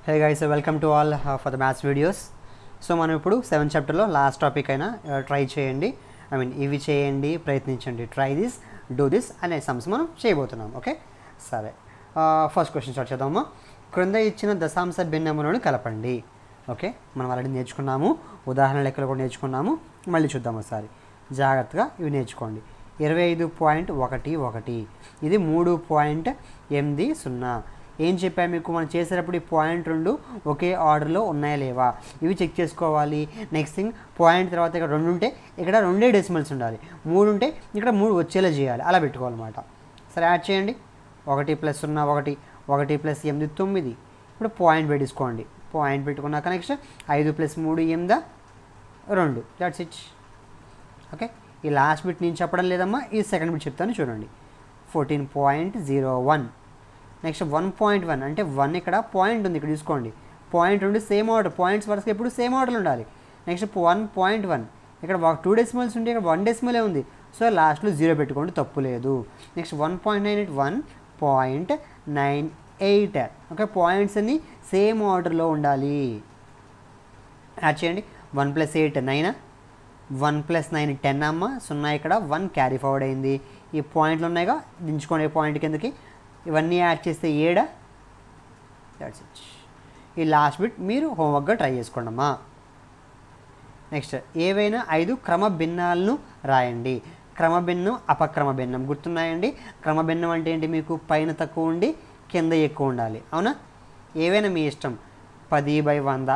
Hey guys welcome to all for the maths videos so మనం ఇప్పుడు seventh చాప్టర్లో last topic అయినా try చేయండి ఐ మీన్ ఇవి చేయండి ప్రయత్నించండి ట్రై దిస్ డూ దిస్ అనే సమ్స్ మనం చేయబోతున్నాం ఓకే సరే ఫస్ట్ క్వశ్చన్ స్టార్ట్ చేద్దామా క్రింద ఇచ్చిన దశాంశ భిన్నములను కలపండి ఓకే మనం ఆల్రెడీ నేర్చుకున్నాము ఉదాహరణ లెక్కలు కూడా నేర్చుకున్నాము మళ్ళీ చూద్దాం ఒకసారి జాగ్రత్తగా ఇవి నేర్చుకోండి ఇరవై ఐదు పాయింట్ ఒకటి ఒకటి ఇది మూడు పాయింట్ ఎనిమిది సున్నా ఏం చెప్పా మీకు మనం చేసేటప్పుడు ఈ పాయింట్ రెండు ఒకే ఆర్డర్లో ఉన్నాయా లేవా ఇవి చెక్ చేసుకోవాలి నెక్స్ట్ థింగ్ పాయింట్ తర్వాత ఇక్కడ రెండు ఉంటే ఇక్కడ రెండే డెసిమల్స్ ఉండాలి మూడు ఉంటే ఇక్కడ మూడు వచ్చేలా చేయాలి అలా పెట్టుకోవాలన్నమాట సరే యాడ్ చేయండి ఒకటి ప్లస్ సున్నా ఒకటి ఒకటి ప్లస్ ఎనిమిది తొమ్మిది ఇప్పుడు పాయింట్ పెట్టించుకోండి పాయింట్ పెట్టుకున్నాక నెక్స్ట్ ఐదు ప్లస్ మూడు ఎనిమిదా రెండు దాట్స్ ఇట్ ఓకే ఈ లాస్ట్ బిట్ నేను చెప్పడం లేదమ్మా ఈ సెకండ్ బిట్ చెప్తాను చూడండి fourteen point zero one next one point one అంటే వన్ ఇక్కడ పాయింట్ ఉంది ఇక్కడ చూసుకోండి పాయింట్ ఉండి సేమ్ ఆర్డర్ పాయింట్స్ వరుసగా ఎప్పుడు సేమ్ ఆర్డర్ ఉండాలి నెక్స్ట్ వన్ పాయింట్ వన్ ఇక్కడ టూ డెసిమల్స్ ఉంటే ఇక్కడ వన్ డెసిమలే ఉంది సో లాస్ట్లో జీరో పెట్టుకోండి తప్పు లేదు next one point nine eight one point nine eight okay points అన్ని సేమ్ ఆర్డర్లో ఉండాలి యాడ్ చేయండి వన్ ప్లస్ ఎయిట్ నైనా వన్ ప్లస్ నైన్ టెన్ అమ్మ సున్నా ఇక్కడ వన్ క్యారీ ఫార్వర్డ్ అయింది ఈ పాయింట్లు ఉన్నాయిగా దించుకోండి పాయింట్ కిందకి ఇవన్నీ యాడ్ చేస్తే ఏడా దాట్స్ ఇట్ ఈ లాస్ట్ బిట్ మీరు హోంవర్క్గా ట్రై చేసుకోండి అమ్మా నెక్స్ట్ ఏవైనా ఐదు క్రమ భిన్నాలను రాయండి క్రమభిన్నం అపక్రమ భిన్నం గుర్తున్నాయండి క్రమభిన్నం అంటే ఏంటి మీకు పైన తక్కువ ఉండి కింద ఎక్కువ ఉండాలి అవునా ఏవైనా మీ ఇష్టం పది బై వంద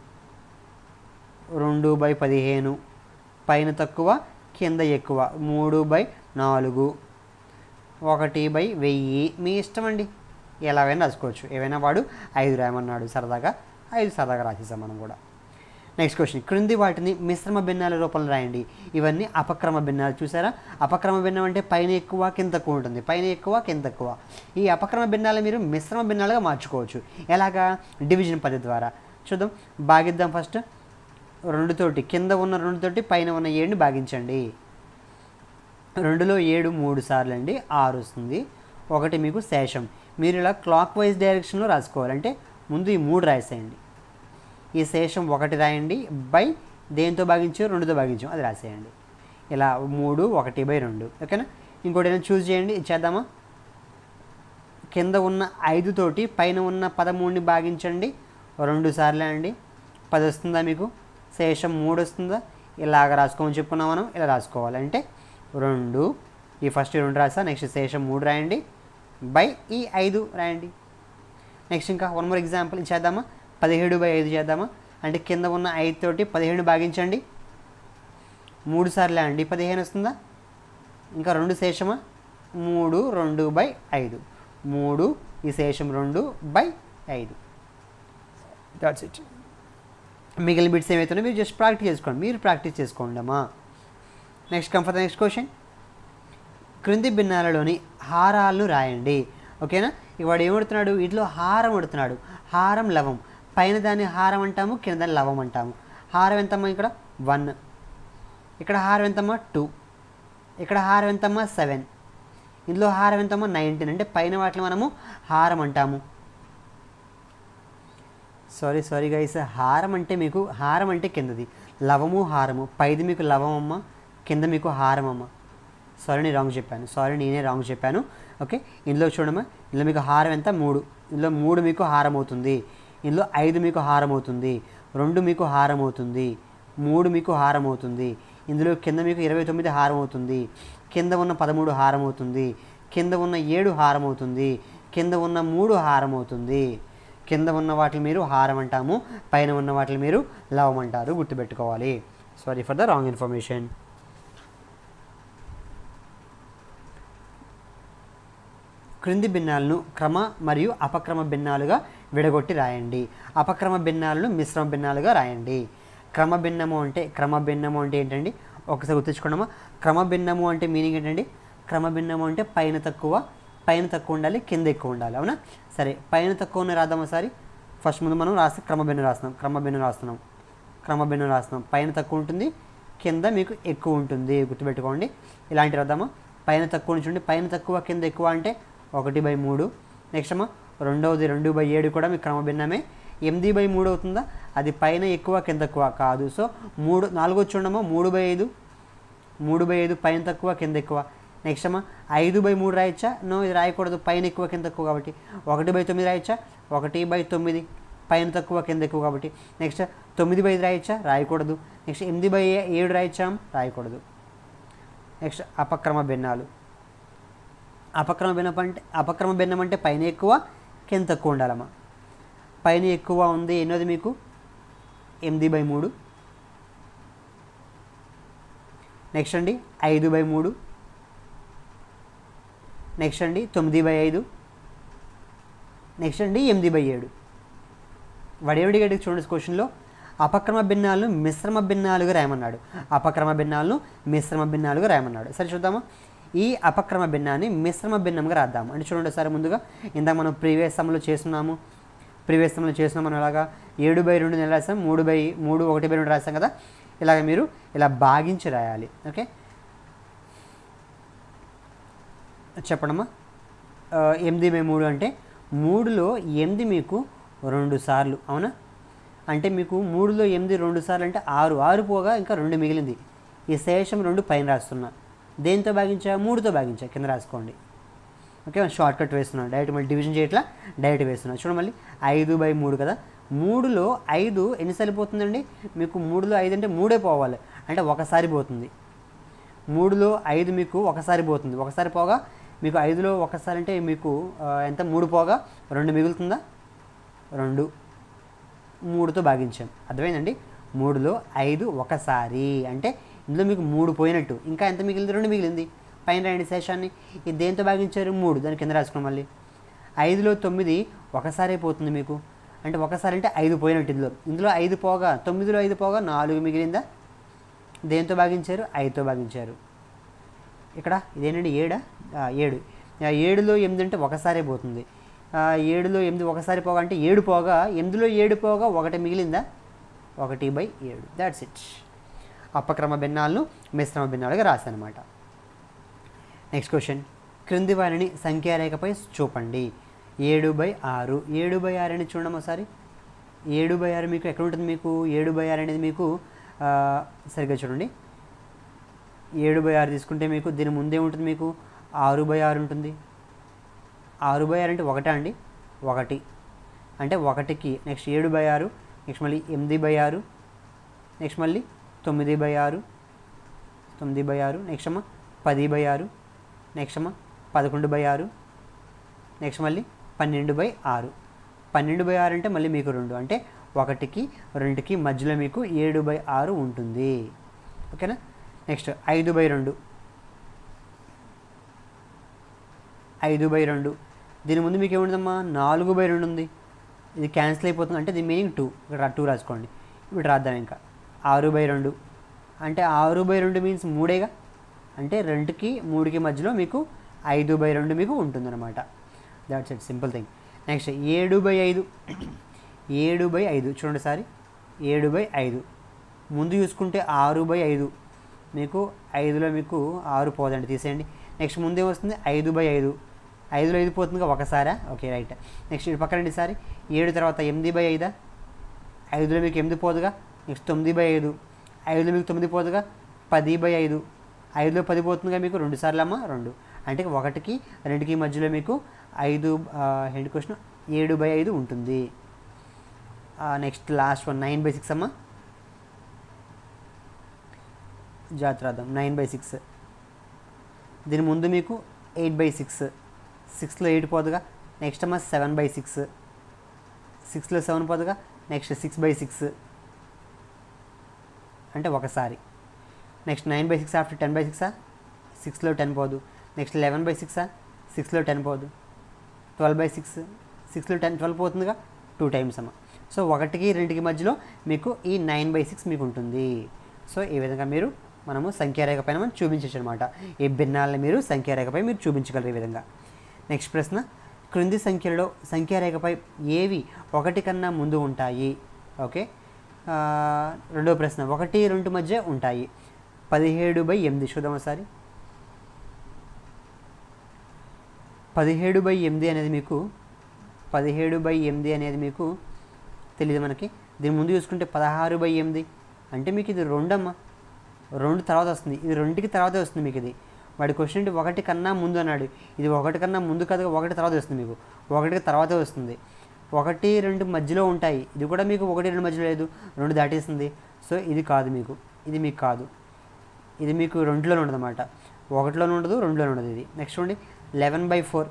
రెండు బై పదిహేను పైన తక్కువ కింద ఎక్కువ మూడు బై నాలుగు ఒకటి బై వెయ్యి మీ ఇష్టం అండి ఎలాగైనా రాసుకోవచ్చు ఏవైనా వాడు ఐదు రాయమన్నాడు సరదాగా ఐదు సరదాగా రాసేసాం మనం కూడా నెక్స్ట్ క్వశ్చన్ క్రింది వాటిని మిశ్రమ భిన్నాల రూపంలో రాయండి ఇవన్నీ అపక్రమ భిన్నాలు చూసారా అపక్రమ భిన్నం అంటే పైన ఎక్కువ కింద తక్కువ ఉంటుంది పైన ఎక్కువ కింద తక్కువ ఈ అపక్రమ భిన్నాలు మీరు మిశ్రమ భిన్నాలుగా మార్చుకోవచ్చు ఎలాగా డివిజన్ పద్ధతి ద్వారా చూద్దాం భాగిద్దాం ఫస్ట్ రెండుతోటి కింద ఉన్న రెండుతోటి పైన ఉన్న ఏడుని భాగించండి రెండులో ఏడు మూడు సార్లు అండి ఆరు వస్తుంది ఒకటి మీకు శేషం మీరు ఇలా క్లాక్ వైజ్ డైరెక్షన్లో రాసుకోవాలి అంటే ముందు ఈ మూడు రాసేయండి ఈ శేషం ఒకటి రాయండి బై దేంతో భాగించు రెండుతో భాగించు అది రాసేయండి ఇలా మూడు ఒకటి బై రెండు ఓకేనా ఇంకోటి ఏదైనా చూస్ చేయండి ఇది చేద్దామా కింద ఉన్న ఐదుతోటి పైన ఉన్న పదమూడుని భాగించండి రెండు సార్లే అండి పది వస్తుందా మీకు శేషం మూడు వస్తుందా ఇలాగ రాసుకోమని చెప్పుకున్నాం మనం ఇలా రాసుకోవాలి అంటే రెండు ఈ ఫస్ట్ రెండు రాసా నెక్స్ట్ శేషం మూడు రాయండి బై ఈ ఐదు రాయండి నెక్స్ట్ ఇంకా వన్ మోర్ ఎగ్జాంపుల్ చేద్దామా పదిహేడు బై ఐదు చేద్దామా అంటే కింద ఉన్న ఐదు తోటి పదిహేడు భాగించండి మూడు సార్లే అండి పదిహేను వస్తుందా ఇంకా రెండు శేషమా మూడు రెండు బై ఐదు మూడు ఈ శేషం రెండు బై ఐదు దాట్స్ ఇట్ మిగిలిన బిట్స్ ఏమవుతున్నాయో మీరు జస్ట్ ప్రాక్టీస్ చేసుకోండి మీరు ప్రాక్టీస్ చేసుకోండి అమ్మా next come for the next question క్రింది భిన్నాలలోని హారాలను రాయండి ఓకేనా ఇక వాడు ఏమడుతున్నాడు వీటిలో హారం అడుగుతున్నాడు హారం లవం పైన దాన్ని హారం అంటాము కింద దాన్ని లవం అంటాము హారం ఎంతమ్మా ఇక్కడ వన్ ఇక్కడ హారం ఎంతమ్మా టూ ఇక్కడ హారం ఎంతమ్మా సెవెన్ ఇందులో హారం ఎంతమ్మా నైన్టీన్ అంటే పైన వాటిని మనము హారం అంటాము సారీ సారీ గైస్ హారం అంటే మీకు హారం అంటే కిందది లవము హారము పైది మీకు లవం అమ్మ కింద మీకు హారం అమ్మ సారీ నేను రాంగ్ చెప్పాను సారీ నేనే రాంగ్ చెప్పాను ఓకే ఇందులో చూడమ్మా ఇందులో మీకు హారం ఎంత మూడు ఇందులో మూడు మీకు హారం అవుతుంది ఇందులో ఐదు మీకు హారం అవుతుంది రెండు మీకు హారం అవుతుంది మూడు మీకు హారం అవుతుంది ఇందులో కింద మీకు ఇరవై తొమ్మిది హారం అవుతుంది కింద ఉన్న పదమూడు హారం అవుతుంది కింద ఉన్న ఏడు హారం అవుతుంది కింద ఉన్న మూడు హారం అవుతుంది కింద ఉన్న వాటిని మీరు హారం అంటాము పైన ఉన్న వాటిని మీరు లవం అంటారు గుర్తుపెట్టుకోవాలి sorry for the wrong information క్రింది భిన్నాలను క్రమ మరియు అపక్రమ భిన్నాలుగా విడగొట్టి రాయండి అపక్రమ భిన్నాలను మిశ్రమ భిన్నాలుగా రాయండి క్రమ భిన్నము అంటే క్రమ భిన్నము అంటే ఏంటండి ఒకసారి గుర్తుంచుకున్నామా క్రమ భిన్నము అంటే మీనింగ్ ఏంటండి క్రమ భిన్నము అంటే పైన తక్కువ పైన తక్కువ ఉండాలి కింద ఎక్కువ ఉండాలి అవునా సరే పైన తక్కువ ఉన్న రాద్దాం ఒకసారి ఫస్ట్ ముందు మనం రాస్తే క్రమభిన్నం రాస్తున్నాం క్రమభిన్నం రాస్తున్నాం క్రమభిన్నం రాస్తున్నాం పైన తక్కువ ఉంటుంది కింద మీకు ఎక్కువ ఉంటుంది గుర్తుపెట్టుకోండి ఇలాంటి రాద్దామా పైన తక్కువ నుంచి ఉండి పైన తక్కువ కింద ఎక్కువ అంటే ఒకటి బై మూడు నెక్స్ట్ అమ్మా రెండవది రెండు బై ఏడు కూడా మీకు క్రమభిన్నమే ఎనిమిది బై మూడు అవుతుందా అది పైన ఎక్కువ కింద తక్కువ కాదు సో మూడు నాలుగో చూడమ్మా మూడు బై ఐదు మూడు బై ఐదు పైన తక్కువ కింద ఎక్కువ నెక్స్ట్ అమ్మా ఐదు బై మూడు రాయొచ్చా నో ఇది రాయకూడదు పైన ఎక్కువ కింద తక్కువ కాబట్టి ఒకటి బై తొమ్మిది రాయొచ్చా ఒకటి బై తొమ్మిది పైన తక్కువ కింద ఎక్కువ కాబట్టి నెక్స్ట్ తొమ్మిది బై ఐదు రాయొచ్చా రాయకూడదు నెక్స్ట్ ఎనిమిది బై ఏడు రాయొచ్చా రాయకూడదు నెక్స్ట్ అపక్రమ భిన్నాలు అపక్రమ భిన్నం అంటే అపక్రమ భిన్నం అంటే పైన ఎక్కువ కింద తక్కువ ఉండాలమ్మా పైన ఎక్కువ ఉంది ఎన్నోది మీకు ఎనిమిది బై మూడు నెక్స్ట్ అండి ఐదు బై మూడు నెక్స్ట్ అండి తొమ్మిది బై ఐదు నెక్స్ట్ అండి ఎనిమిది బై ఏడు వడేవిడి గడికి చూడండి క్వశ్చన్లో అపక్రమ భిన్నాలను మిశ్రమ భిన్నాలుగా రాయమన్నాడు అపక్రమ భిన్నాలను మిశ్రమ భిన్నాలుగా రాయమన్నాడు సరే చూద్దామా ఈ అపక్రమ భిన్నాన్ని మిశ్రమ భిన్నంగా రాద్దాం అంటే చూడండి ఒకసారి ముందుగా ఇందాక మనం ప్రీవియస్ సమ్లో చేస్తున్నాము ప్రీవియస్ సమ్లో చేస్తున్నాం మనం అలాగా ఏడు బై రెండు నెల రాసాం మూడు బై మూడు ఒకటి బై రెండు రాసాం కదా ఇలాగ మీరు ఇలా భాగించి రాయాలి ఓకే చెప్పడమ్మా ఆ, ఎనిమిది బై మూడు అంటే మూడులో ఎనిమిది మీకు రెండు సార్లు అవునా అంటే మీకు మూడులో ఎనిమిది రెండు సార్లు అంటే ఆరు ఆరు పోగా ఇంకా రెండు మిగిలింది ఈ శేషం రెండు పైన రాస్తున్నా దేంతో భాగించా మూడుతో భాగించా కింద రాసుకోండి ఓకే షార్ట్ కట్ వేస్తున్నాను డైరెక్ట్ మళ్ళీ డివిజన్ చేయట్లా డైరెక్ట్ వేస్తున్నాను చూడండి మళ్ళీ ఐదు బై మూడు కదా మూడులో ఐదు ఎన్నిసార్లు పోతుందండి మీకు మూడులో ఐదు అంటే మూడే పోవాలి అంటే ఒకసారి పోతుంది మూడులో ఐదు మీకు ఒకసారి పోతుంది ఒకసారి పోగా మీకు ఐదులో ఒకసారి అంటే మీకు ఆ, ఎంత మూడు పోగా రెండు మిగులుతుందా రెండు మూడుతో భాగించాం అర్థమైందండి మూడులో ఐదు ఒకసారి అంటే ఇందులో మీకు మూడు పోయినట్టు ఇంకా ఎంత మిగిలింది రెండు మిగిలింది పైన రాయండి శేషాన్ని ఇది దేంతో భాగించారు మూడు దాని కింద రాసుకున్నాం మళ్ళీ ఐదులో తొమ్మిది ఒకసారే పోతుంది మీకు అంటే ఒకసారి అంటే ఐదు పోయినట్టు ఇందులో ఇందులో ఐదు పోగా తొమ్మిదిలో ఐదు పోగా నాలుగు మిగిలిందా దేంతో భాగించారు ఐదుతో భాగించారు ఇక్కడ ఇదేనండి ఏడా ఆ, ఏడు ఆ, ఏడులో ఎనిమిది అంటే ఒకసారే పోతుంది ఆ, ఏడులో ఎనిమిది ఒకసారి పోగా అంటే ఏడు పోగా ఎనిమిదిలో ఏడు పోగా ఒకటి మిగిలిందా ఒకటి బై ఏడు దాట్స్ ఇట్ అపక్రమ భిన్నాలను మిశ్రమ భిన్నాలుగా రాశానమాట నెక్స్ట్ క్వశ్చన్ క్రింది వారిని సంఖ్యారేఖపై చూపండి ఏడు బై ఆరు ఏడు బై ఆరు అనేది చూడండి ఒకసారి ఏడు బై ఆరు మీకు ఎక్కడ ఉంటుంది మీకు ఏడు బై ఆరు అనేది మీకు ఆ, సరిగ్గా చూడండి ఏడు బై ఆరు తీసుకుంటే మీకు దీని ముందే ఉంటుంది మీకు ఆరు బై ఆరు ఉంటుంది ఆరు బై ఆరు అంటే ఒకటా అండి ఒకటి అంటే ఒకటికి నెక్స్ట్ ఏడు బై ఆరు నెక్స్ట్ మళ్ళీ ఎనిమిది బై ఆరు నెక్స్ట్ మళ్ళీ తొమ్మిది బై ఆరు తొమ్మిది బై ఆరు నెక్స్ట్ అమ్మ పది బై ఆరు నెక్స్ట్ అమ్మ పదకొండు బై ఆరు నెక్స్ట్ మళ్ళీ పన్నెండు బై ఆరు పన్నెండు బై ఆరు అంటే మళ్ళీ మీకు రెండు అంటే ఒకటికి రెండుకి మధ్యలో మీకు ఏడు బై ఆరు ఉంటుంది ఓకేనా నెక్స్ట్ ఐదు బై రెండు ఐదు బై రెండు దీని ముందు మీకు ఏముంటుందమ్మా నాలుగు బై రెండు ఉంది ఇది క్యాన్సిల్ అయిపోతుంది అంటే దీని మీనింగ్ టూ ఇక్కడ టూ రాసుకోండి ఇప్పుడు రాద్దాం ఇంకా ఆరు బై రెండు అంటే ఆరు బై రెండు మీన్స్ మూడేగా అంటే రెండుకి మూడుకి మధ్యలో మీకు ఐదు బై రెండు మీకు ఉంటుందన్నమాట that's it simple thing next ఏడు బై ఐదు ఏడు బై ఐదు చూడండి సారి ఏడు బై ఐదు ముందు చూసుకుంటే ఆరు బై ఐదు మీకు ఐదులో మీకు ఆరు పోదండి తీసేయండి నెక్స్ట్ ముందే వస్తుంది ఐదు బై ఐదు ఐదులో ఐదు పోతుందిగా ఒకసారా ఓకే రైట్ నెక్స్ట్ ఇటు పక్కన సారి ఏడు తర్వాత ఎనిమిది బై ఐదా ఐదులో మీకు ఎనిమిది పోదుగా నెక్స్ట్ తొమ్మిది బై ఐదు ఐదులో మీకు తొమ్మిది పోదుగా పది బై ఐదు ఐదులో పది పోతుందిగా మీకు రెండు సార్లు అమ్మ రెండు అంటే ఒకటికి రెండుకి మధ్యలో మీకు ఐదు హెడ్ క్వశ్చన్ ఏడు బై ఐదు ఉంటుంది next last one nine by six అమ్మ జాగ్రత్త రాద్దాం నైన్ బై సిక్స్ దీని ముందు మీకు ఎయిట్ బై సిక్స్ సిక్స్లో ఎయిట్ పోదుగా నెక్స్ట్ అమ్మ సెవెన్ బై సిక్స్ సిక్స్లో సెవెన్ పోదుగా నెక్స్ట్ సిక్స్ బై సిక్స్ అంటే ఒకసారి next nine by six after ten by సిక్సా సిక్స్లో టెన్ పోదు నెక్స్ట్ లెవెన్ బై సిక్సా సిక్స్లో టెన్ పోదు ట్వెల్వ్ బై సిక్స్ సిక్స్లో టెన్ ట్వెల్వ్ పోతుందిగా టూ టైమ్స్ అమ్మ సో ఒకటికి రెండుకి మధ్యలో మీకు ఈ నైన్ బై సిక్స్ మీకు ఉంటుంది సో ఈ విధంగా మీరు మనము సంఖ్యారేఖ పైన మనం చూపించచ్చు అనమాట ఈ భిన్నాలని మీరు సంఖ్యారేఖపై మీరు చూపించగలరు ఈ విధంగా నెక్స్ట్ ప్రశ్న క్రింది సంఖ్యలలో సంఖ్యారేఖపై ఏవి ఒకటి కన్నా ముందు ఉంటాయి ఓకే ఆ, రెండో ప్రశ్న ఒకటి రెండు మధ్య ఉంటాయి పదిహేడు బై ఎనిమిది చూద్దాం ఒకసారి పదిహేడు బై ఎనిమిది అనేది మీకు పదిహేడు బై ఎనిమిది అనేది మీకు తెలియదు మనకి దీని ముందు చూసుకుంటే పదహారు బై ఎనిమిది అంటే మీకు ఇది రెండమ్మా రెండు తర్వాత వస్తుంది ఇది రెండుకి తర్వాతే వస్తుంది మీకు ఇది వాడి క్వశ్చన్ ఏంటి ఒకటి కన్నా ముందు అన్నాడు ఇది ఒకటి కన్నా ముందు కాదు ఒకటి తర్వాత వస్తుంది మీకు ఒకటికి తర్వాతే వస్తుంది ఒకటి రెండు మధ్యలో ఉంటాయి ఇది కూడా మీకు ఒకటి రెండు మధ్యలో లేదు రెండు దాటేసింది సో ఇది కాదు మీకు ఇది మీకు కాదు ఇది మీకు రెండులోనే ఉండదు అనమాట ఒకటిలోనే ఉండదు రెండులోనే ఉండదు ఇది నెక్స్ట్ చూడండి eleven by four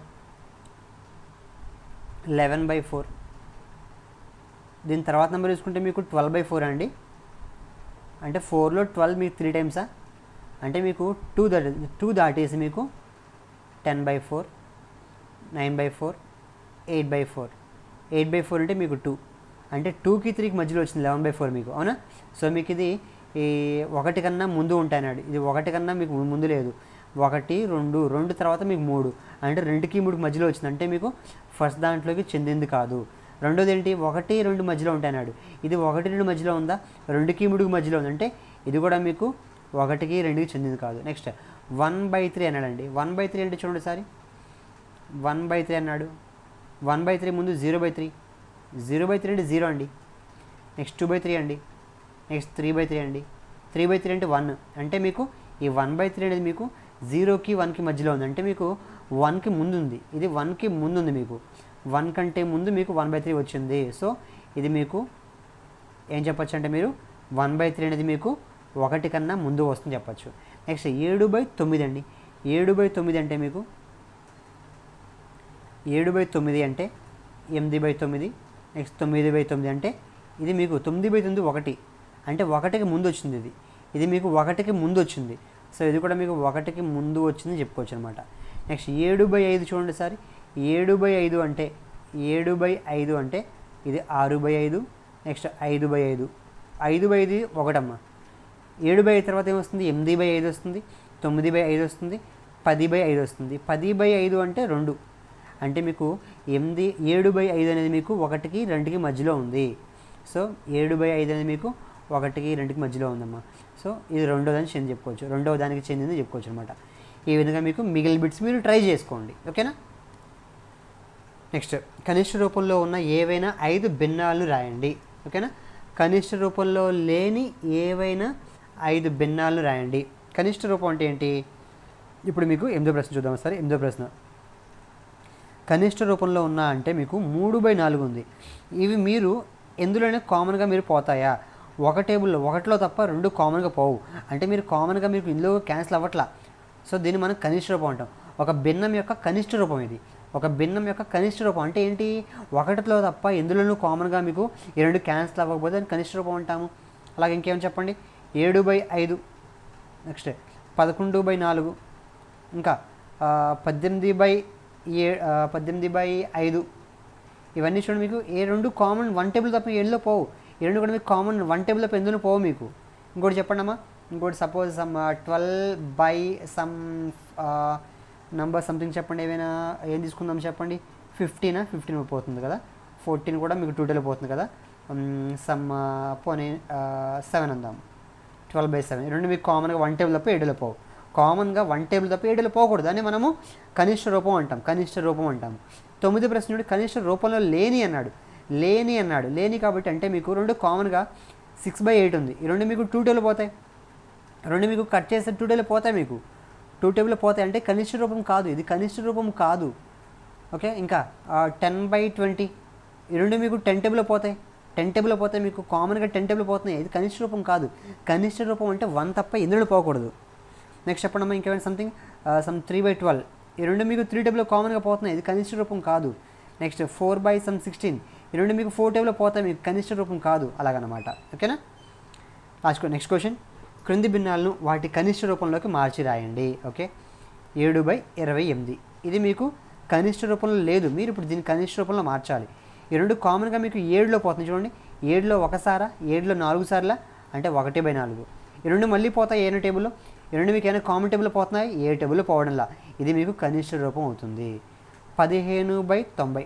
eleven by four దీని తర్వాత నెంబర్ చూసుకుంటే మీకు ట్వెల్వ్ బై ఫోర్ అండి అంటే ఫోర్లో ట్వెల్వ్ మీకు త్రీ టైమ్సా అంటే మీకు టూ దాటి టూ దాటేసి మీకు ten by four nine by four eight by four eight by four అంటే మీకు టూ అంటే టూకి త్రీకి మధ్యలో వచ్చింది లెవెన్ బై ఫోర్ మీకు అవునా సో మీకు ఇది ఈ ఒకటి కన్నా ముందు ఉంటాయన్నాడు ఇది ఒకటి కన్నా మీకు ముందు లేదు ఒకటి రెండు రెండు తర్వాత మీకు మూడు అంటే రెండుకి మూడుకి మధ్యలో వచ్చింది అంటే మీకు ఫస్ట్ దాంట్లోకి చెందింది కాదు రెండోది ఏంటి ఒకటి రెండు మధ్యలో ఉంటాయన్నాడు ఇది ఒకటి రెండు మధ్యలో ఉందా రెండుకి మూడుకి మధ్యలో ఉంది అంటే ఇది కూడా మీకు ఒకటికి రెండుకి చెందింది కాదు నెక్స్ట్ వన్ బై త్రీ అన్నాడండి వన్ బై త్రీ అంటే చూడండి సారి వన్ బై త్రీ అన్నాడు వన్ బై త్రీ ముందు zero by three zero by three అంటే జీరో అండి నెక్స్ట్ టూ బై త్రీ అండి నెక్స్ట్ త్రీ బై త్రీ అండి త్రీ బై త్రీ అంటే వన్ అంటే మీకు ఈ వన్ బై త్రీ అనేది మీకు జీరోకి వన్కి మధ్యలో ఉంది అంటే మీకు వన్కి ముందు ఉంది ఇది వన్కి ముందు ఉంది మీకు వన్ కంటే ముందు మీకు వన్ బై త్రీ వచ్చింది సో ఇది మీకు ఏం చెప్పొచ్చు అంటే మీరు వన్ బై త్రీ అనేది మీకు ఒకటి కన్నా ముందు వస్తుంది చెప్పచ్చు నెక్స్ట్ ఏడు బై తొమ్మిది అండి ఏడు బై తొమ్మిది అంటే మీకు ఏడు బై తొమ్మిది అంటే ఎనిమిది బై తొమ్మిది నెక్స్ట్ తొమ్మిది బై తొమ్మిది అంటే ఇది మీకు తొమ్మిది బై తొమ్మిది ఒకటి అంటే ఒకటికి ముందు వచ్చింది ఇది ఇది మీకు ఒకటికి ముందు వచ్చింది సో ఇది కూడా మీకు ఒకటికి ముందు వచ్చింది చెప్పుకోవచ్చు అనమాట నెక్స్ట్ ఏడు బై ఐదు చూడండి సార్ ఏడు బై ఐదు అంటే ఏడు బై ఐదు అంటే ఇది ఆరు బై ఐదు నెక్స్ట్ ఐదు బై ఐదు ఐదు బై ఐదు ఒకటమ్మా ఏడు బై ఐదు తర్వాత ఏమొస్తుంది ఎనిమిది బై ఐదు వస్తుంది తొమ్మిది బై ఐదు వస్తుంది పది బై ఐదు వస్తుంది పది బై ఐదు అంటే రెండు అంటే మీకు ఎనిమిది ఏడు బై ఐదు అనేది మీకు ఒకటికి రెండుకి మధ్యలో ఉంది సో ఏడు బై ఐదు అనేది మీకు ఒకటికి రెండుకి మధ్యలో ఉందమ్మా సో ఇది రెండో దానికి చెంది చెప్పుకోవచ్చు రెండవ దానికి చెందింది చెప్పుకోవచ్చు అనమాట ఈ విధంగా మీకు మిగిలిన బిట్స్ మీరు ట్రై చేసుకోండి ఓకేనా నెక్స్ట్ కనిష్ట రూపంలో ఉన్న ఏవైనా ఐదు భిన్నాలను రాయండి ఓకేనా కనిష్ట రూపంలో లేని ఏవైనా ఐదు భిన్నాలను రాయండి కనిష్ట రూపం అంటే ఏంటి ఇప్పుడు మీకు ఎనిమిదో ప్రశ్న చూద్దాం సరే ఎనిమిదో ప్రశ్న కనిష్ట రూపంలో ఉన్న అంటే మీకు మూడు బై నాలుగు ఉంది ఇవి మీరు ఎందులోనే కామన్గా మీరు పోతాయా ఒక టేబుల్లో ఒకటిలో తప్ప రెండు కామన్గా పోవు అంటే మీరు కామన్గా మీకు ఇందులో క్యాన్సిల్ అవ్వట్లా సో దీన్ని మనం కనిష్ట రూపం అంటాం ఒక భిన్నం యొక్క కనిష్ట రూపం ఇది ఒక భిన్నం యొక్క కనిష్ట రూపం అంటే ఏంటి ఒకటిలో తప్ప ఎందులోనూ కామన్గా మీకు ఈ రెండు క్యాన్సిల్ అవ్వకపోతే దాన్ని కనిష్ట రూపం అంటాము అలాగే ఇంకేం చెప్పండి ఏడు బై ఐదు నెక్స్ట్ పదకొండు బై నాలుగు ఇంకా ఆ, పద్దెనిమిది బై ఏ ఆ, పద్దెనిమిది బై ఐదు ఇవన్నీ చూడండి మీకు ఏ రెండు కామన్ వన్ టేబుల్ తప్ప ఎందులో పోవు ఈ రెండు కూడా మీకు కామన్ వన్ టేబుల్ తప్ప ఎందులో పోవు మీకు ఇంకోటి చెప్పండి అమ్మా ఇంకోటి suppose some twelve by some number something చెప్పండి ఏమైనా ఏం తీసుకుందాం చెప్పండి ఫిఫ్టీనా ఫిఫ్టీన్ పోతుంది కదా ఫోర్టీన్ కూడా మీకు టూ పోతుంది కదా సమ్ పోనీ సెవెన్ అందాం ట్వెల్వ్ బై సెవెన్ రెండు మీకు కామన్గా వన్ టేబుల్ తప్ప ఏడులో పోవు కామన్గా వన్ టేబుల్ తప్ప ఏడులో పోకూడదు అని మనము కనిష్ట రూపం అంటాం కనిష్ట రూపం అంటాం తొమ్మిది ప్రశ్నుడు కనిష్ట రూపంలో లేని అన్నాడు లేని అన్నాడు లేని కాబట్టి అంటే మీకు రెండు కామన్గా సిక్స్ బై ఎయిట్ ఉంది ఈ రెండు మీకు టూ టేబుల్ పోతాయి రెండు మీకు కట్ చేస్తే టూ టేబుల్ పోతాయి మీకు టూ టేబుల్ పోతాయి అంటే కనిష్ట రూపం కాదు ఇది కనిష్ట రూపం కాదు ఓకే ఇంకా టెన్ బై ట్వంటీ ఈ రెండు మీకు టెన్ టేబుల్ పోతాయి టెన్ టేబుల్ పోతాయి మీకు కామన్గా టెన్ టేబుల్ పోతున్నాయి ఇది కనిష్ట రూపం కాదు కనిష్ట రూపం అంటే వన్ తప్ప ఎందులో పోకూడదు నెక్స్ట్ చెప్పండి ఇంకేమైనా something some three by twelve ఈ రెండు మీకు త్రీ టేబుల్ కామన్గా పోతున్నాయి ఇది కనిష్ట రూపం కాదు next four by some sixteen ఈ రెండు మీకు ఫోర్ టేబుల్ పోతాయి మీకు కనిష్ట రూపం కాదు అలాగనమాట ఓకేనా లాస్ట్ నెక్స్ట్ క్వశ్చన్ క్రింది భిన్నాలను వాటి కనిష్ట రూపంలోకి మార్చి రాయండి ఓకే ఏడు బై ఇరవై ఎనిమిది ఇది మీకు కనిష్ట రూపంలో లేదు మీరు ఇప్పుడు దీన్ని కనిష్ట రూపంలో మార్చాలి ఈ రెండు కామన్గా మీకు ఏడులో పోతుంది చూడండి ఏడులో ఒకసారా ఏడులో నాలుగు సార్లా అంటే ఒకటి బై నాలుగు ఈ రెండు మళ్ళీ పోతాయి ఏనా టేబుల్లో ఈ రెండు మీకు ఏమైనా కామన్ టేబుల్ పోతున్నాయి ఏ టేబుల్ పోవడంలా ఇది మీకు కనిష్ట రూపం అవుతుంది పదిహేను బై తొంభై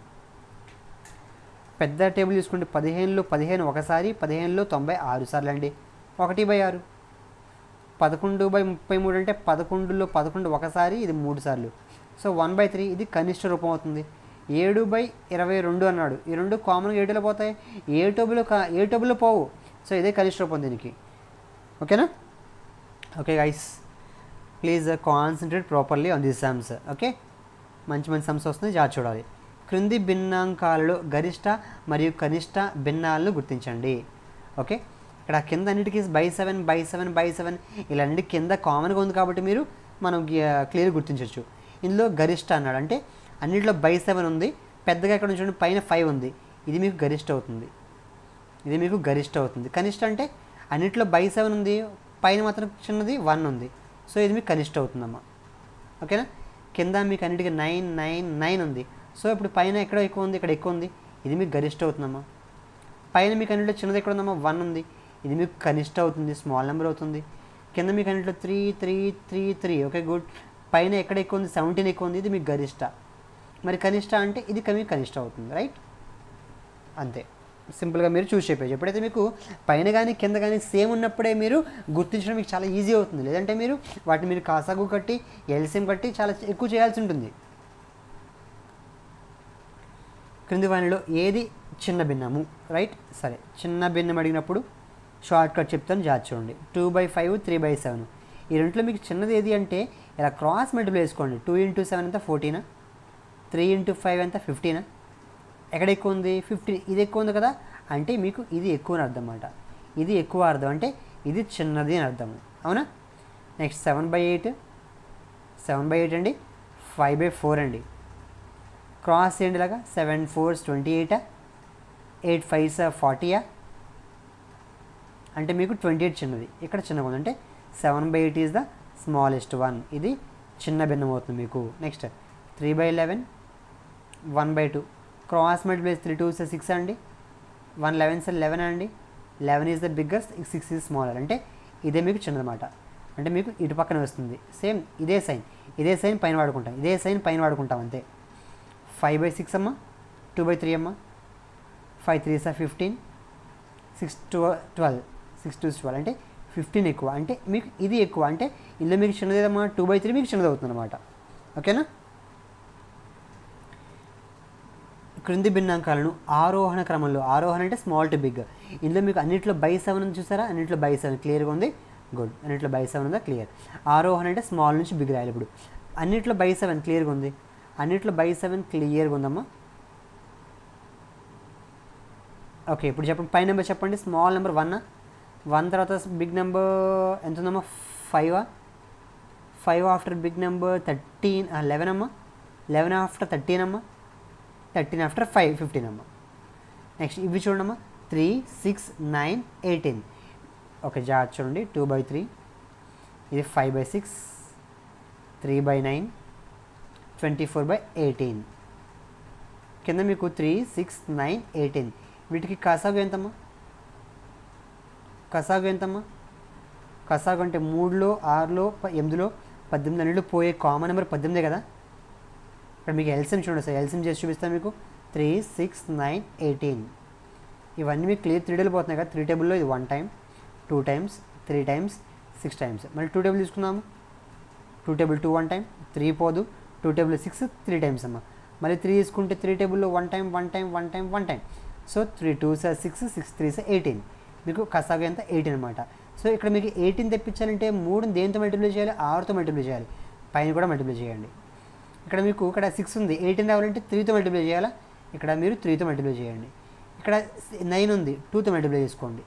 పెద్ద టేబుల్ చూసుకుంటే పదిహేనులో పదిహేను ఒకసారి పదిహేనులో తొంభై ఆరు సార్లు అండి ఒకటి బై ఆరు పదకొండు బై ముప్పై మూడు అంటే పదకొండులో పదకొండు ఒకసారి ఇది మూడు సార్లు సో వన్ బై త్రీ ఇది కనిష్ట రూపం అవుతుంది ఏడు బై ఇరవై రెండు అన్నాడు ఈ రెండు కామన్గా ఏడులో పోతాయి ఏ టేబుల్ కా ఏ టేబుల్లో పోవు సో ఇదే కనిష్ట రూపం దీనికి ఓకేనా okay guys please concentrate properly on these sums okay మంచి మంచి సమ్స్ వస్తుంది జాగ్రత్త చూడాలి క్రింది భిన్నాంకాలలో గరిష్ట మరియు కనిష్ట భిన్నాలను గుర్తించండి ఓకే ఇక్కడ కింద అన్నిటికీ by seven by seven by seven ఇలా అన్నిటి కింద కామన్గా ఉంది కాబట్టి మీరు మనం క్లియర్ గుర్తించవచ్చు ఇందులో గరిష్ట అన్నాడు అంటే అన్నింటిలో బై సెవెన్ ఉంది పెద్దగా ఎక్కడ చూడండి పైన ఫైవ్ ఉంది ఇది మీకు గరిష్ట అవుతుంది ఇది మీకు గరిష్ట అవుతుంది కనిష్ట అంటే అన్నింటిలో బై సెవెన్ ఉంది పైన మాత్రం చిన్నది వన్ ఉంది సో ఇది మీకు కనిష్ట అవుతుందమ్మా ఓకేనా కింద మీకు అన్నిటికీ నైన్ నైన్ నైన్ ఉంది సో ఇప్పుడు పైన ఎక్కడ ఎక్కువ ఉంది ఇక్కడ ఎక్కువ ఉంది ఇది మీకు గరిష్ట అవుతుందమ్మా పైన మీకు అన్నింటిలో చిన్నది ఎక్కడ ఉందమ్మా వన్ ఉంది ఇది మీకు కనిష్ట అవుతుంది స్మాల్ నెంబర్ అవుతుంది కింద మీకు అన్నింటిలో three three three three okay good పైన ఎక్కడ ఎక్కువ ఉంది సెవెంటీన్ ఎక్కువ ఉంది ఇది మీకు గరిష్ట మరి కనిష్ట అంటే ఇది కమి కనిష్ట అవుతుంది రైట్ అంతే సింపుల్గా మీరు చూసి చెప్పేసి ఎప్పుడైతే మీకు పైన కానీ కింద కానీ సేమ్ ఉన్నప్పుడే మీరు గుర్తించడం మీకు చాలా ఈజీ అవుతుంది లేదంటే మీరు వాటిని మీరు కాసాగు కట్టి ఎల్సిఎం కట్టి చాలా ఎక్కువ చేయాల్సి ఉంటుంది క్రింది వానిలో ఏది చిన్న భిన్నము రైట్ సరే చిన్న భిన్నం అడిగినప్పుడు షార్ట్ కట్ చెప్తాను జాగ్రత్త చూడండి two by five three by seven ఈ రెంట్లో మీకు చిన్నది ఏది అంటే ఇలా క్రాస్ మల్టిప్లై వేసుకోండి టూ ఇంటూ సెవెన్ ఎంత ఫోర్టీనా త్రీ ఇంటూ ఫైవ్ ఎంత ఫిఫ్టీనా ఎక్కడ ఎక్కువ ఉంది ఫిఫ్టీన్ ఇది ఎక్కువ ఉంది కదా అంటే మీకు ఇది ఎక్కువ అని అర్థం అన్నమాట ఇది ఎక్కువ అర్థం అంటే ఇది చిన్నది అని అర్థం అవునా next seven by eight seven by eight అండి ఫైవ్ బై ఫోర్ అండి క్రాస్ చేయండి ఇలాగా సెవెన్ ఫోర్స్ ట్వంటీ ఎయిటా ఎయిట్ ఫైవ్స్ ఫార్టీయా అంటే మీకు ట్వంటీ ఎయిట్ చిన్నది ఇక్కడ చిన్నగా ఉంది అంటే seven by eight is the smallest one ఇది చిన్న భిన్నం అవుతుంది మీకు next three by eleven one by two cross multiplies three two six అండి వన్ లెవెన్ సార్ లెవెన్ అండి eleven is the biggest six is smaller అంటే ఇదే మీకు చిన్నదన్నమాట అంటే మీకు ఇటు పక్కన వస్తుంది సేమ్ ఇదే సైన్ ఇదే సైన్ పైన వాడుకుంటాం ఇదే సైన్ పైన వాడుకుంటాం అంతే ఫైవ్ బై సిక్స్ అమ్మా టూ బై త్రీ అమ్మా five three sir fifteen six two twelve six two twelve అంటే ఫిఫ్టీన్ ఎక్కువ అంటే మీకు ఇది ఎక్కువ అంటే ఇందులో మీకు చిన్నదేదమ్మా టూ బై త్రీ మీకు చిన్నది అవుతుంది అనమాట ఓకేనా క్రింది భిన్నాంకాలను ఆరోహణ క్రమంలో ఆరోహణ అంటే స్మాల్ టు బిగ్ ఇందులో మీకు అన్నింటిలో బై సెవెన్ ఉంది చూసారా అన్నింటిలో బై సెవెన్ క్లియర్గా ఉంది గుడ్ అన్నింటిలో బై సెవెన్ ఉందా క్లియర్ ఆరోహణ అంటే స్మాల్ నుంచి బిగ్ రాయాలి ఇప్పుడు అన్నింటిలో బై సెవెన్ క్లియర్గా ఉంది అన్నింటిలో బై సెవెన్ క్లియర్గా ఉందమ్మా ఓకే ఇప్పుడు చెప్పండి పై నెంబర్ చెప్పండి స్మాల్ నెంబర్ వన్ వన్ తర్వాత బిగ్ నెంబర్ ఎంత ఉందమ్మా ఫైవా five after big number thirteen eleven అమ్మా లెవెన్ ఆఫ్టర్ థర్టీన్ అమ్మా థర్టీన్ ఆఫ్టర్ ఫైవ్ ఫిఫ్టీన్ అమ్మా నెక్స్ట్ ఇవి చూడమ్మా three six nine eighteen okay జాగ్రత్త చూడండి టూ బై త్రీ ఇది five by six three by nine twenty four by eighteen కింద మీకు త్రీ సిక్స్ నైన్ ఎయిటీన్ వీటికి కసాగు ఎంతమ్మా కసాగు ఎంతమ్మా కసాగు అంటే మూడులో ఆరులో ప- ఎనిమిదిలో పద్దెనిమిది అన్నింటిలో పోయే కామన్ నెంబర్ పద్దెనిమిదే కదా ఇక్కడ మీకు ఎల్సిఎం చూడండి సార్ ఎల్సిఎం చేసి చూపిస్తాను మీకు త్రీ సిక్స్ నైన్ ఎయిటీన్ ఇవన్నీ మీకు క్లియర్ త్రీ టేబుల్ పోతున్నాయి కదా త్రీ టేబుల్లో ఇది one time two times three times six times మళ్ళీ టూ టేబుల్ తీసుకుందాము two table two one time three పోదు two table six three times అమ్మ మళ్ళీ త్రీ తీసుకుంటే త్రీ టేబుల్లో one time one time one time one time so three two sir six six three sir eighteen మీకు కసాగు ఎంత eighteen అనమాట so ఇక్కడ మీకు ఎయిటీన్ తెప్పించాలంటే మూడు దేంతో మల్టిప్లై చేయాలి ఆరుతో మల్టిప్లై చేయాలి పైన కూడా మల్టిప్లై చేయండి ఇక్కడ మీకు ఇక్కడ సిక్స్ ఉంది ఎయిటీన్ రావాలంటే త్రీతో మల్టిప్లై చేయాలా ఇక్కడ మీరు త్రీతో మల్టిప్లై చేయండి ఇక్కడ నైన్ ఉంది టూతో మల్టిప్లై చేసుకోండి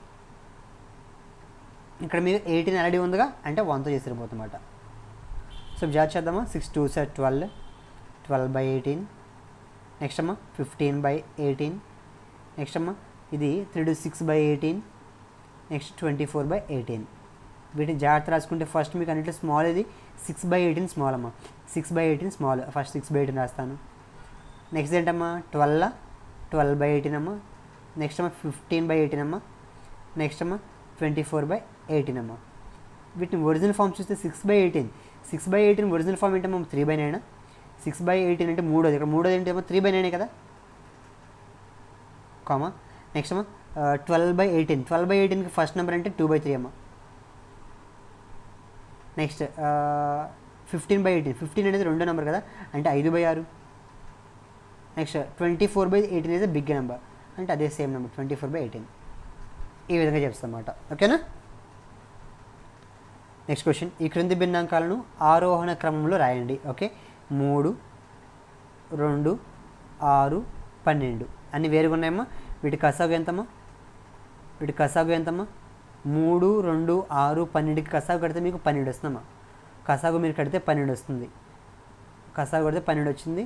ఇక్కడ మీరు ఎయిటీన్ ఆల్రెడీ ఉందిగా అంటే వన్తో చేసి సరిపోతుందన్నమాట సో జాబ్ చేద్దామా six two sir twelve twelve by eighteen next అమ్మా ఫిఫ్టీన్ బై ఎయిటీన్ నెక్స్ట్ అమ్మా ఇది three two six by eighteen next twenty four by eighteen వీటిని జాగ్రత్త రాసుకుంటే ఫస్ట్ మీకు అన్నింటిలో స్మాల్ ఇది సిక్స్ బై ఎయిటీన్ స్మాల్ అమ్మా six by eighteen small first six by eighteen రాస్తాను నెక్స్ట్ ఏంటమ్మా ట్వెల్వ్ ట్వెల్వ్ బై ఎయిటీన్ అమ్మా నెక్స్ట్ అమ్మా ఫిఫ్టీన్ బై ఎయిటీన్ అమ్మా నెక్స్ట్ అమ్మా ట్వంటీ ఫోర్ బై ఎయిటీన్ అమ్మా వీటిని ఒరిజినల్ ఫామ్ చూస్తే six by eighteen six by eighteen original form ఏంటమ్మా three by nine six by eighteen అంటే మూడోది ఇక్కడ మూడోది ఏంటమ్మా త్రీ బై నైనే కదా కామా నెక్స్ట్ అమ్మా twelve by eighteen twelve by ఎయిటీన్కి ఫస్ట్ నెంబర్ అంటే టూ బై త్రీ అమ్మా next fifteen by eighteen fifteen అనేది రెండో నెంబర్ కదా అంటే ఐదు బై ఆరు next twenty four by eighteen is big number అంటే అదే same number twenty four by eighteen ఈ విధంగా చెప్తాం అన్నమాట ఓకేనా నెక్స్ట్ క్వశ్చన్ ఈ క్రింది భిన్నాంకాలను ఆరోహణ క్రమంలో రాయండి ఓకే మూడు రెండు ఆరు పన్నెండు అన్ని వేరుగా ఉన్నాయమ్మా వీటి కసాగు ఎంతమ్మా వీటి కసాగు ఎంతమ్మా మూడు రెండు ఆరు పన్నెండుకి కసాగు కడితే మీకు పన్నెండు వస్తుందమ్మా కసాగు మీరు కడితే పన్నెండు వస్తుంది కసాగు కడితే పన్నెండు వచ్చింది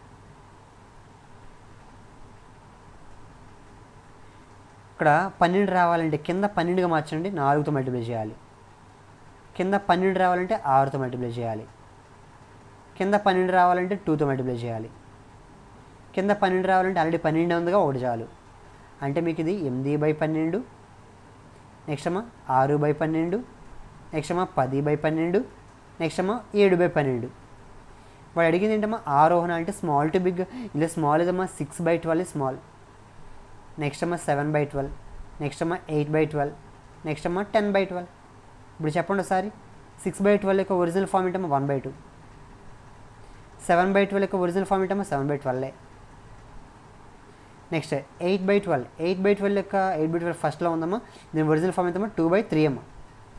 ఇక్కడ పన్నెండు రావాలంటే కింద పన్నెండుగా మార్చండి నాలుగుతో మల్టిప్లై చేయాలి కింద పన్నెండు రావాలంటే ఆరుతో మల్టిప్లై చేయాలి కింద పన్నెండు రావాలంటే టూతో మల్టిప్లై చేయాలి కింద పన్నెండు రావాలంటే ఆల్రెడీ పన్నెండు ఉందిగా ఒకటి చాలు అంటే మీకు ఇది ఎనిమిది బై పన్నెండు నెక్స్ట్ అమ్మా ఆరు బై పన్నెండు నెక్స్ట్ అమ్మా పది బై పన్నెండు నెక్స్ట్ అమ్మా ఏడు బై పన్నెండు వాడు అడిగింది ఏంటమ్మా ఆరోహణ అంటే స్మాల్ టు బిగ్ ఇలా స్మాల్ ఇదమ్మా six by twelve small next అమ్మా సెవెన్ బై ట్వెల్వ్ నెక్స్ట్ అమ్మా ఎయిట్ బై ట్వెల్వ్ నెక్స్ట్ అమ్మా టెన్ బై ట్వెల్వ్ ఇప్పుడు చెప్పండి ఒకసారి సిక్స్ బై ట్వెల్వ్ యొక్క ఒరిజినల్ ఫామ్ ఏంటమ్మా one by two seven by twelve యొక్క ఒరిజినల్ ఫామ్ ఏంటమ్మా సెవెన్ బై ట్వెల్వే next eight by twelve eight by twelve యొక్క ఎయిట్ బై ట్వెల్వ్ ఫస్ట్లో ఉందమ్మా దీని ఒరిజినల్ ఫామ్ ఎంతమ్మా టూ బై త్రీ అమ్మా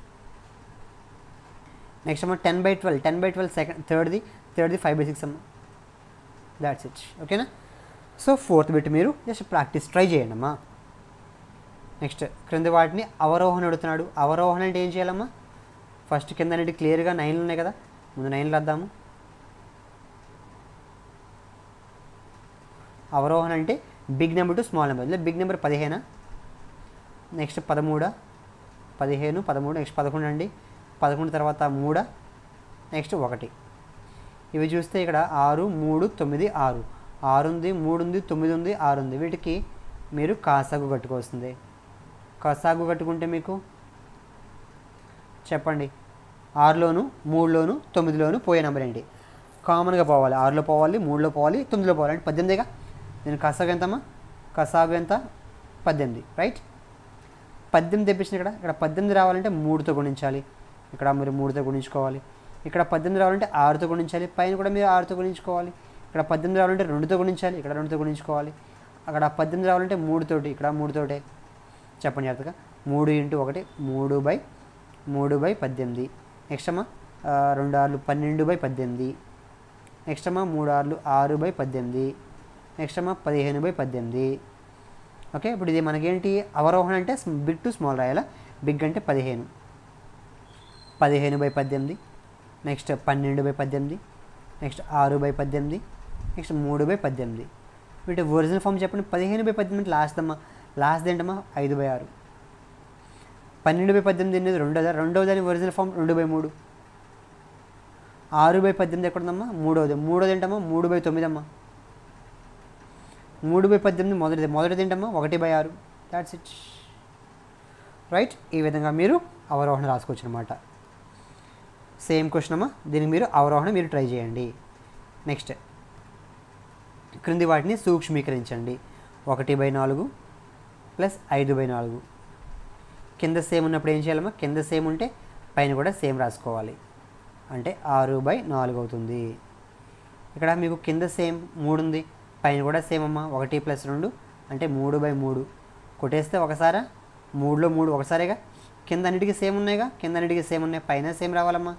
నెక్స్ట్ అమ్మా ten by twelve ten by twelve second థర్డ్ది థర్డ్ది ఫైవ్ బై సిక్స్ అమ్మా దాట్స్ ఇట్ ఓకేనా సో ఫోర్త్ బిట్ మీరు జస్ట్ ప్రాక్టీస్ ట్రై చేయండి అమ్మా నెక్స్ట్ క్రింద వాటిని అవరోహణ అడుగుతున్నాడు అవరోహణ అంటే ఏం చేయాలమ్మా ఫస్ట్ కింద అనేది క్లియర్గా నైన్లు ఉన్నాయి కదా ముందు నైన్లు రాద్దాము అవరోహణ అంటే big number to small number ఇలా బిగ్ నెంబర్ పదిహేనా నెక్స్ట్ పదమూడా పదిహేను పదమూడు నెక్స్ట్ పదకొండు అండి పదకొండు తర్వాత మూడ నెక్స్ట్ ఒకటి ఇవి చూస్తే ఇక్కడ ఆరు మూడు తొమ్మిది ఆరు ఆరు ఉంది మూడు ఉంది తొమ్మిది ఉంది ఆరు ఉంది వీటికి మీరు కాసాగు కట్టుకోవాల్సిందే కాసాగు కట్టుకుంటే మీకు చెప్పండి ఆరులోను మూడులోను తొమ్మిదిలోను పోయే నెంబర్ ఏంటి కామన్గా పోవాలి ఆరులో పోవాలి మూడులో పోవాలి తొమ్మిదిలో పోవాలి అంటే పద్దెనిమిదిగా నేను కసాగు ఎంతమ్మా కసాగు ఎంత పద్దెనిమిది రైట్ పద్దెనిమిది తెప్పించిన ఇక్కడ ఇక్కడ పద్దెనిమిది రావాలంటే మూడుతో గుణించాలి ఇక్కడ మీరు మూడుతో గుణించుకోవాలి ఇక్కడ పద్దెనిమిది రావాలంటే ఆరుతో గుణించాలి పైన కూడా మీరు ఆరుతో గుణించుకోవాలి ఇక్కడ పద్దెనిమిది రావాలంటే రెండుతో గుణించాలి ఇక్కడ రెండుతో గుణించుకోవాలి అక్కడ పద్దెనిమిది రావాలంటే మూడుతోటి ఇక్కడ మూడుతోటే చెప్పండి జాగ్రత్తగా మూడు ఇంటూ ఒకటి మూడు బై మూడు బై పద్దెనిమిది నెక్స్ట్ అమ్మా ఆ, రెండు ఆరులు పన్నెండు బై పద్దెనిమిది నెక్స్ట్ అమ్మా మూడు ఆరులు ఆరు బై పద్దెనిమిది నెక్స్ట్ అమ్మా పదిహేను బై పద్దెనిమిది ఓకే ఇప్పుడు ఇది మనకేంటి అవరోహణ అంటే బిగ్ టు స్మాల్ రాయాలా బిగ్ అంటే పదిహేను పదిహేను బై పద్దెనిమిది నెక్స్ట్ పన్నెండు బై పద్దెనిమిది నెక్స్ట్ ఆరు బై పద్దెనిమిది నెక్స్ట్ మూడు బై పద్దెనిమిది వీటి ఒరిజినల్ ఫామ్ చెప్పండి పదిహేను బై పద్దెనిమిది లాస్ట్ అమ్మా లాస్ట్ ఏంటమ్మా ఐదు బై ఆరు పన్నెండు బై పద్దెనిమిది అనేది రెండోదా రెండోది అని ఒరిజినల్ ఫామ్ రెండు బై మూడు ఆరు బై పద్దెనిమిది ఎక్కడుందమ్మా మూడోది మూడోది ఏంటమ్మా మూడు బై తొమ్మిది అమ్మా మూడు బై పద్దెనిమిది మొదటిది మొదటిది ఏంటమ్మా ఒకటి బై ఆరు దాట్స్ ఇట్ రైట్ ఈ విధంగా మీరు అవరోహణ రాసుకోవచ్చు అనమాట సేమ్ క్వశ్చన్ అమ్మా దీనికి మీరు అవరోహణ మీరు ట్రై చేయండి నెక్స్ట్ క్రింది వాటిని సూక్ష్మీకరించండి ఒకటి బై నాలుగు ప్లస్ ఐదు బై నాలుగు కింద సేమ్ ఉన్నప్పుడు ఏం చేయాలమ్మా కింద సేమ్ ఉంటే పైన కూడా సేమ్ రాసుకోవాలి అంటే ఆరు బై నాలుగు అవుతుంది ఇక్కడ మీకు కింద సేమ్ మూడు ఉంది పైన కూడా సేమ్ అమ్మా ఒకటి ప్లస్ రెండు అంటే మూడు బై మూడు కొట్టేస్తే ఒకసారా మూడులో మూడు ఒకసారిగా కింద అన్నిటికీ సేమ్ ఉన్నాయిగా కింద అన్నిటికీ సేమ్ ఉన్నాయి పైన సేమ్ రావాలమ్మా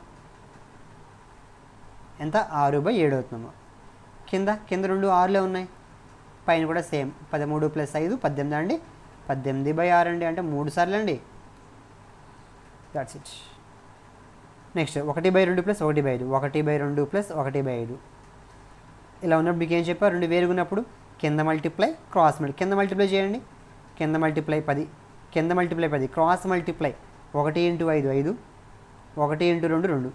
ఎంత ఆరు బై ఏడు అవుతుందమ్మా కింద కింద రెండు ఆరులే ఉన్నాయి పైన కూడా సేమ్ పదమూడు ప్లస్ ఐదు పద్దెనిమిది అండి పద్దెనిమిది బై ఆరు అండి అంటే మూడు సార్లు అండి దాట్స్ ఇట్ నెక్స్ట్ ఒకటి బై రెండు ప్లస్ ఒకటి బై ఐదు ఒకటి బై రెండు ప్లస్ ఒకటి బై ఐదు ఇలా ఉన్నప్పుడు మీకు ఏం చెప్పారు రెండు వేరుగా ఉన్నప్పుడు కింద మల్టిప్లై క్రాస్ మల్టీ కింద మల్టిప్లై చేయండి కింద మల్టిప్లై పది కింద మల్టిప్లై పది క్రాస్ మల్టిప్లై ఒకటి ఇంటూ ఐదు ఐదు ఒకటి ఇంటూ రెండు రెండు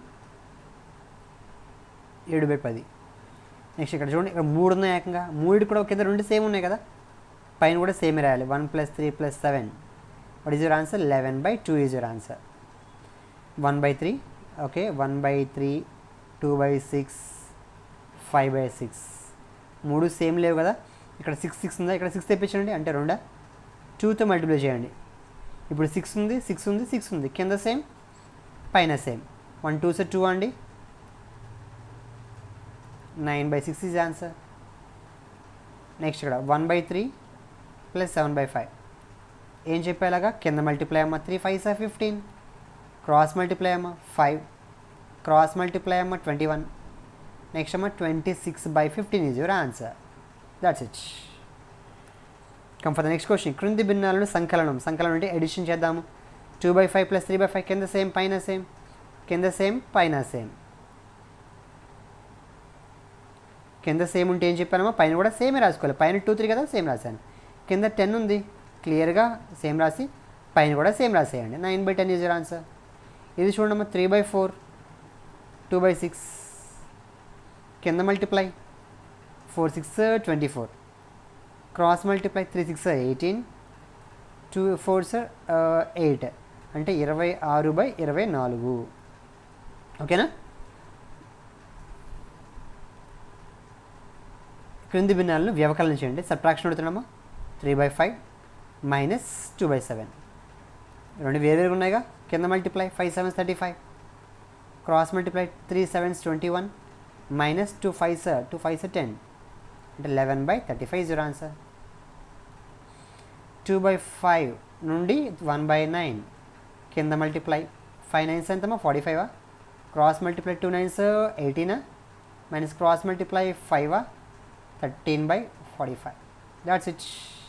ఏడు బై పది నెక్స్ట్ ఇక్కడ చూడండి ఇక్కడ మూడు ఉన్నాయి ఏకంగా మూడు కూడా కింద రెండు సేమ్ ఉన్నాయి కదా పైన కూడా సేమ్ రాయాలి one plus three plus seven what is your answer eleven by two is your answer one by three okay one by three two by six five by six మూడు సేమ్ లేవు కదా ఇక్కడ six six ఉందా ఇక్కడ six తెప్పించండి అంటే రెండా టూతో multiply చేయండి ఇప్పుడు సిక్స్ ఉంది సిక్స్ ఉంది సిక్స్ ఉంది కింద సేమ్ పైన same one two sir two అండి nine by six is answer next ఇక్కడ one by three plus seven by five ఏం చెప్పేలాగా కింద మల్టిప్లై అమ్మ three five sir fifteen cross multiply అమ్మ ఫైవ్ క్రాస్ మల్టిప్లై అమ్మ ట్వంటీ వన్ నెక్స్ట్ అమ్మ twenty six by fifteen is your answer that's it come for the next question క్రింది భిన్నాలను సంకలనం సంకలనం అంటే ఎడిషన్ చేద్దాము two by five plus three by five కింద సేమ్ పైన సేమ్ కింద సేమ్ పైన సేమ్ కింద సేమ్ ఉంటే ఏం చెప్పానమ్మా పైన కూడా సేమే రాసుకోవాలి పైన టూ త్రీ కదా సేమ్ రాశాను కింద టెన్ ఉంది క్లియర్గా సేమ్ రాసి పైన కూడా సేమ్ రాసేయండి nine by ten is your answer ఇది చూడమ్మా three by four two by six కింద multiply four six twenty four cross multiply three six eighteen two four sir eight అంటే ఇరవై ఆరు బై ఇరవై నాలుగు ఓకేనా క్రింది భిన్నాలను వ్యవకలనం చేయండి సబ్ట్రాక్షన్ అడుగుతున్నామా three by five minus two by seven రెండు వేరువేరు ఉన్నాయిగా కింద multiply five sevens thirty five cross multiply three sevens twenty one minus two five sir two five sir ten అంటే eleven by thirty five zero answer two by five నుండి one by nine కింద multiply five nines ఎంతమా forty ఫైవా cross multiply two nines ఎయిటీనా minus cross multiply ఫైవా thirteen by forty five that's it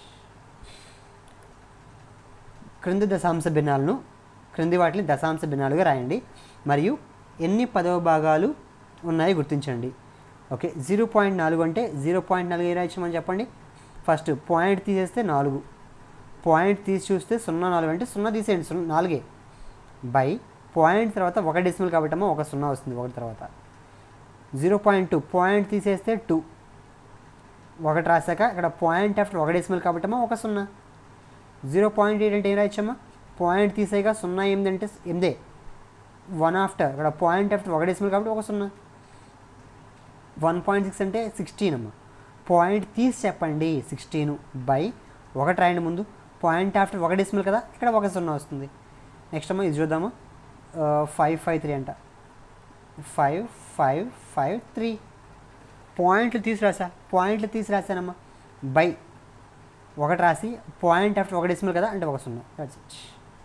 క్రింది దశాంశ భిన్నాలను క్రింది వాటిని దశాంశ భిన్నాలుగా రాయండి మరియు ఎన్ని పదవ భాగాలు ఉన్నాయో గుర్తించండి ఓకే జీరో పాయింట్ నాలుగు అంటే జీరో పాయింట్ నాలుగు ఏ రాయించమని చెప్పండి ఫస్ట్ పాయింట్ తీసేస్తే నాలుగు పాయింట్ తీసి చూస్తే సున్నా నాలుగు అంటే సున్నా తీసేయండి సున్నా నాలుగే బై పాయింట్ తర్వాత ఒక డెసిమల్ కాబట్టమ్మా ఒక సున్నా వస్తుంది ఒకటి తర్వాత జీరో పాయింట్ టూ పాయింట్ తీసేస్తే టూ ఒకటి రాశాక ఇక్కడ పాయింట్ ఆఫ్టర్ ఒక డెసిమల్ కాబట్టమ్మా ఒక సున్నా జీరో పాయింట్ ఎయిట్ అంటే ఏం రాయచ్చమ్మా పాయింట్ తీసేగా సున్నా ఎనిమిది అంటే ఎనిమిదే వన్ ఆఫ్టర్ ఇక్కడ పాయింట్ ఆఫ్టర్ ఒక డెసిమల్ కాబట్టి ఒక సున్నా వన్ పాయింట్ సిక్స్ అంటే సిక్స్టీన్ అమ్మ పాయింట్ తీసి చెప్పండి సిక్స్టీన్ బై ఒకటి రాయండి ముందు పాయింట్ ఆఫ్టర్ ఒక డెసిమల్ కదా ఇక్కడ ఒక సున్నా వస్తుంది నెక్స్ట్ అమ్మ ఇది చూద్దామా ఫైవ్ ఫైవ్ త్రీ అంట ఫైవ్ ఫైవ్ ఫైవ్ త్రీ పాయింట్లు తీసి రాసా పాయింట్లు తీసి రాశానమ్మా బై ఒకటి రాసి పాయింట్ ఆఫ్టర్ ఒక డెసిమల్ కదా అంటే ఒక సున్నా దట్స్ ఇట్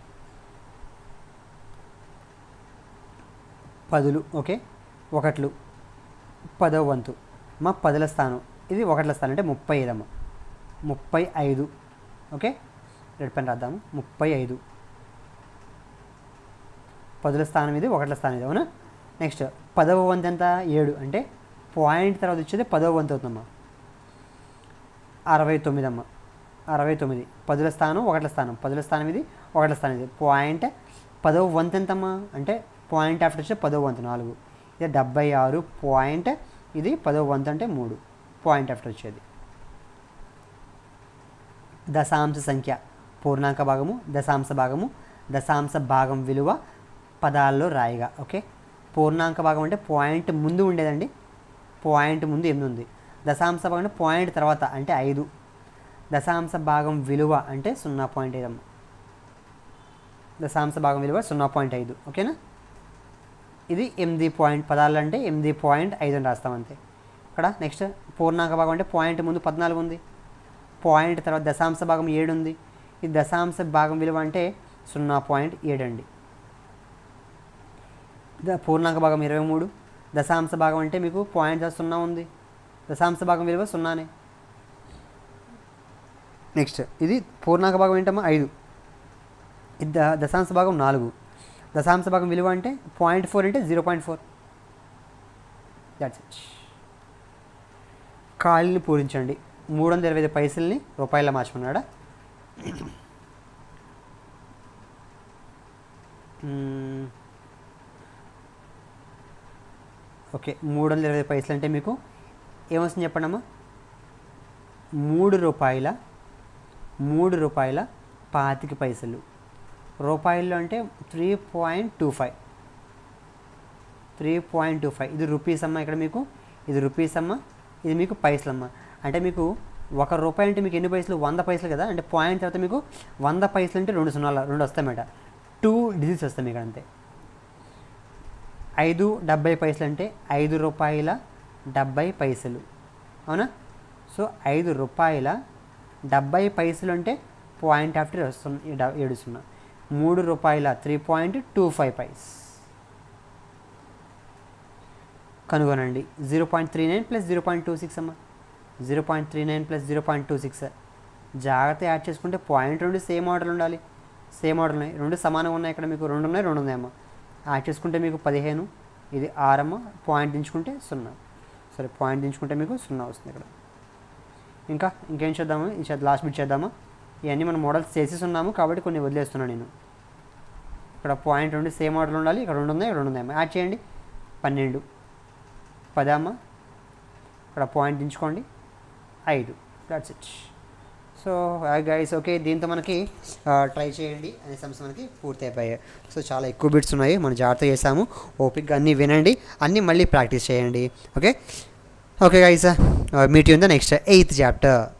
పదులు ఓకే ఒకట్లు పదవ వంతు మా పదుల స్థానం ఇది ఒకట్ల స్థానం అంటే ముప్పై ఐదు అమ్మ ముప్పై ఐదు ఓకే రెడ్ పెన్ రాద్దాము ముప్పై ఐదు పదుల స్థానం ఇది ఒకట్ల స్థానం ఇది అవునా నెక్స్ట్ పదవ వంతు ఎంత ఏడు అంటే పాయింట్ తర్వాత వచ్చేది పదవ వంతు అవుతుందమ్మా అరవై తొమ్మిది అమ్మ అరవై తొమ్మిది పదుల స్థానం ఒకట్ల స్థానం పదుల స్థానం ఇది ఒకట్ల స్థానం ఇది పాయింట్ పదవ వంతు ఎంతమ్మా అంటే పాయింట్ ఆఫ్టర్ వచ్చే పదవ వంతు నాలుగు ఇది డెబ్బై ఆరు పాయింట్ ఇది పదవ వంతు అంటే మూడు పాయింట్ ఆఫ్టర్ వచ్చేది దశాంశ సంఖ్య పూర్ణాంక భాగము దశాంశ భాగము దశాంశ భాగం విలువ పదాల్లో రాయిగా ఓకే పూర్ణాంక భాగం అంటే పాయింట్ ముందు ఉండేదండి పాయింట్ ముందు ఎనిమిది ఉంది దశాంశ భాగం అంటే పాయింట్ తర్వాత అంటే ఐదు దశాంశ భాగం విలువ అంటే సున్నా పాయింట్ ఐదు అమ్మ దశాంశ భాగం విలువ సున్నా పాయింట్ ఐదు ఓకేనా ఇది ఎనిమిది పాయింట్ పదాలు అంటే ఎనిమిది పాయింట్ ఐదు అని రాస్తాం అంతే ఇక్కడ నెక్స్ట్ పూర్ణాంక భాగం అంటే పాయింట్ ముందు పద్నాలుగు ఉంది పాయింట్ తర్వాత దశాంశ భాగం ఏడు ఉంది ఈ దశాంశ భాగం విలువ అంటే సున్నా పాయింట్ ఏడు అండి ద పూర్ణాంక భాగం ఇరవై మూడు దశాంశ భాగం అంటే మీకు పాయింట్ సున్నా ఉంది దశాంశ భాగం విలువ సున్నానే నెక్స్ట్ ఇది పూర్ణాంక భాగం ఏంటమ్మా ఐదు ఇది ద దశాంశ భాగం నాలుగు దశాంశ భాగం విలువ అంటే పాయింట్ ఫోర్ అంటే zero point four that's it ఖాళీని పూరించండి మూడు వందల ఇరవై ఐదు పైసల్ని రూపాయల మార్చమన్నాడా మ్మ్. ఓకే మూడు వందల ఇరవై పైసలు అంటే మీకు ఏమొస్తుంది చెప్పండి అమ్మా మూడు రూపాయల మూడు రూపాయల పాతిక పైసలు రూపాయల్లో అంటే three point two five three point two five ఇది రూపీస్ అమ్మ ఇక్కడ మీకు ఇది రూపీస్ అమ్మ ఇది మీకు పైసలు అమ్మ అంటే మీకు ఒక రూపాయి అంటే మీకు ఎన్ని పైసలు వంద పైసలు కదా అంటే పాయింట్ తర్వాత మీకు వంద పైసలు అంటే రెండు సున్నాలు రెండు వస్తాయన్నమాట టూ డిజిట్స్ వస్తాయి మీకు అంతే ఐదు డెబ్బై పైసలు అంటే ఐదు రూపాయల డెబ్బై పైసలు అవునా సో ఐదు రూపాయల డెబ్బై పైసలు అంటే పాయింట్ ఆఫ్టర్ వస్తుంది ఏడు సున్నా మూడు రూపాయల three point two five paise కనుగొనండి zero point three nine plus zero point two six అమ్మా zero point three nine plus zero point two six జాగ్రత్త యాడ్ చేసుకుంటే పాయింట్ రెండు సేమ్ ఆర్డర్ ఉండాలి సేమ్ ఆర్డర్ ఉన్నాయి రెండు సమానంగా ఉన్నాయి ఇక్కడ మీకు రెండు ఉన్నాయి రెండు ఉన్నాయమ్మా యాడ్ చేసుకుంటే మీకు పదిహేను ఇది ఆరమ్మ పాయింట్ దించుకుంటే సున్నా సరే పాయింట్ దించుకుంటే మీకు సున్నా వస్తుంది ఇక్కడ ఇంకా ఇంకేం చేద్దాము ఈ చేద్దాం లాస్ట్ బిట్ చేద్దామా ఇవన్నీ మనం మోడల్స్ చేసేసి ఉన్నాము కాబట్టి కొన్ని వదిలేస్తున్నాను నేను ఇక్కడ పాయింట్ రెండు సేమ్ ఆర్డర్ ఉండాలి ఇక్కడ రెండు ఉన్నాయి రెండు ఉన్నాయమ్మా యాడ్ చేయండి పన్నెండు పదమ్మ ఇక్కడ పాయింట్ దించుకోండి ఐదు that's it so guys okay దీంతో మనకి ట్రై చేయండి అనే సమస్య మనకి పూర్తి అయిపోయాయి సో చాలా ఎక్కువ బిట్స్ ఉన్నాయి మనం జాగ్రత్త చేసాము ఓపిక్గా అన్నీ వినండి అన్నీ మళ్ళీ ప్రాక్టీస్ చేయండి okay okay guys meet you in the next eighth chapter